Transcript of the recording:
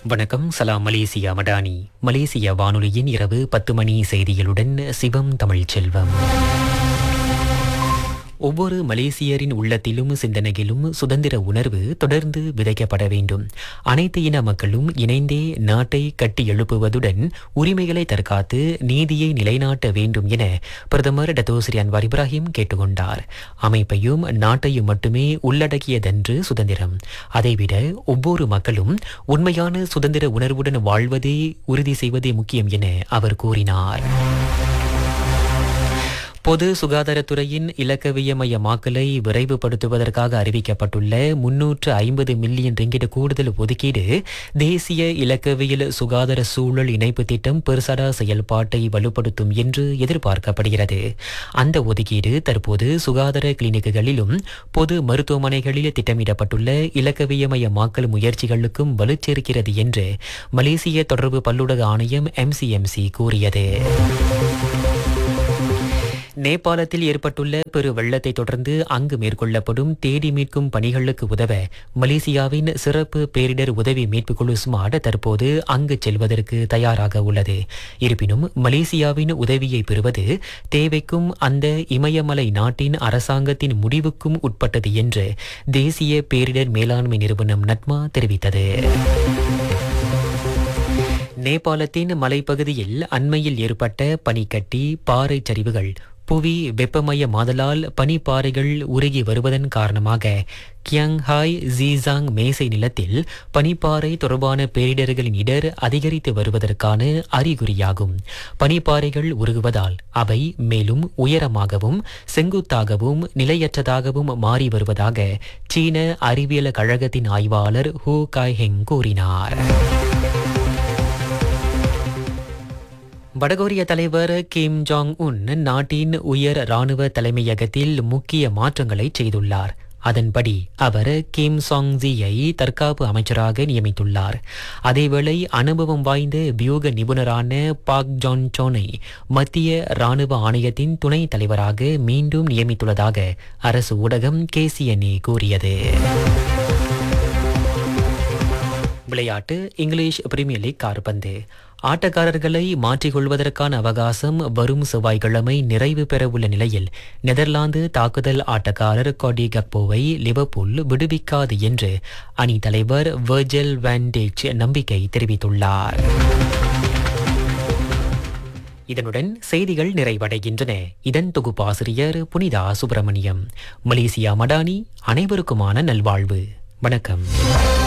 வணக்கம் சலாம் மலேசியா மடானி மலேசிய வானொலியின் இரவு பத்து மணி செய்திகளுடன் சிவம் தமிழ் செல்வம் ஒவ்வொரு மலேசியரின் உள்ளத்திலும் சிந்தனையிலும் சுதந்திர உணர்வு தொடர்ந்து விதைக்கப்பட வேண்டும் அனைத்து இன மக்களும் இணைந்தே நாட்டை கட்டி எழுப்புவதுடன் உரிமைகளை தற்காத்து நீதியை நிலைநாட்ட வேண்டும் என பிரதமர் டத்தோஸ்ரீ அன்வார் இப்ராஹிம் கேட்டுக்கொண்டார் அமைப்பையும் நாட்டையும் மட்டுமே உள்ளடக்கியதன்று சுதந்திரம் அதைவிட ஒவ்வொரு மக்களும் உண்மையான சுதந்திர உணர்வுடன் வாழ்வதே உறுதி செய்வதே முக்கியம் என அவர் கூறினார் பொது சுகாதாரத்துறையின் இலக்கவியமயமாக்கலை விரைவுபடுத்துவதற்காக அறிவிக்கப்பட்டுள்ள முன்னூற்று ஐம்பது மில்லியன் ரிங்கிட் கூடுதல் ஒதுக்கீடு தேசிய இலக்கவியல் சுகாதார சூழல் இணைப்பு திட்டம் பெருசடா செயல்பாட்டை வலுப்படுத்தும் என்று எதிர்பார்க்கப்படுகிறது அந்த ஒதுக்கீடு தற்போது சுகாதார கிளினிக்குகளிலும் பொது மருத்துவமனைகளில் திட்டமிடப்பட்டுள்ள இலக்கவியமயமாக்கல் முயற்சிகளுக்கும் வலுச்சேர்க்கிறது என்று மலேசிய தொடர்பு பல்லுலக ஆணையம் எம்சிஎம்சி கூறியது நேபாளத்தில் ஏற்பட்டுள்ள பெரு வெள்ளத்தை தொடர்ந்து அங்கு மேற்கொள்ளப்படும் தேடி மீட்கும் பணிகளுக்கு உதவ மலேசியாவின் சிறப்பு பேரிடர் உதவி மீட்புக் குழு ஸ்மார்ட் தற்போது அங்கு செல்வதற்கு தயாராக உள்ளது இருப்பினும் மலேசியாவின் உதவியை பெறுவது தேவைக்கும் அந்த இமயமலை நாட்டின் அரசாங்கத்தின் முடிவுக்கும் உட்பட்டது என்று தேசிய பேரிடர் மேலாண்மை நிறுவனம் நட்மா தெரிவித்தது நேபாளத்தின் மலைப்பகுதியில் அண்மையில் ஏற்பட்ட பனிக்கட்டி பாறை சரிவுகள் புவி வெப்பமய மாதலால் பனிப்பாறைகள் உருகி வருவதன் காரணமாக கியாங்ஹாய் ஜீசாங் மேசை நிலத்தில் பனிப்பாறை தொடர்பான பேரிடர்களின் இடர் அதிகரித்து வருவதற்கான அறிகுறியாகும் பனிப்பாறைகள் உருகுவதால் அவை மேலும் உயரமாகவும் செங்குத்தாகவும் நிலையற்றதாகவும் மாறி வருவதாக சீன அறிவியல் கழகத்தின் ஆய்வாளர் ஹூ காய் ஹெங் கூறினார் வடகொரிய தலைவர் கிம் ஜாங் உன் நாட்டின் உயர் ராணுவ தலைமையகத்தில் முக்கிய மாற்றங்களை செய்துள்ளார் அதன்படி அவர் கிம் சாங் ஜியை தற்காப்பு அமைச்சராக நியமித்துள்ளார் அதேவேளை அனுபவம் வாய்ந்த வியூக நிபுணரான பாக் ஜான் சோனை மத்திய ராணுவ ஆணையத்தின் துணைத் தலைவராக மீண்டும் நியமித்துள்ளதாக அரசு ஊடகம் கேசிஎன்ஏ கூறியது விளையாட்டு இங்கிலீஷ் பிரீமியர் லீக் கால்பந்து ஆட்டக்காரர்களை மாற்றிக்கொள்வதற்கான அவகாசம் வரும் செவ்வாய்க்கிழமை நிறைவு பெறவுள்ள நிலையில் நெதர்லாந்து தாக்குதல் ஆட்டக்காரர் கொடி கக்போவை லிவர்பூல் விடுவிக்காது என்று அணி தலைவர் வெர்ஜல் வேண்டேஜ் நம்பிக்கை தெரிவித்துள்ளார் இதனுடன் செய்திகள் நிறைவடைகின்றன இதன் தொகுப்பாசிரியர் புனிதா சுப்பிரமணியம் மலேசியா மடானி அனைவருக்குமான நல்வாழ்வு வணக்கம்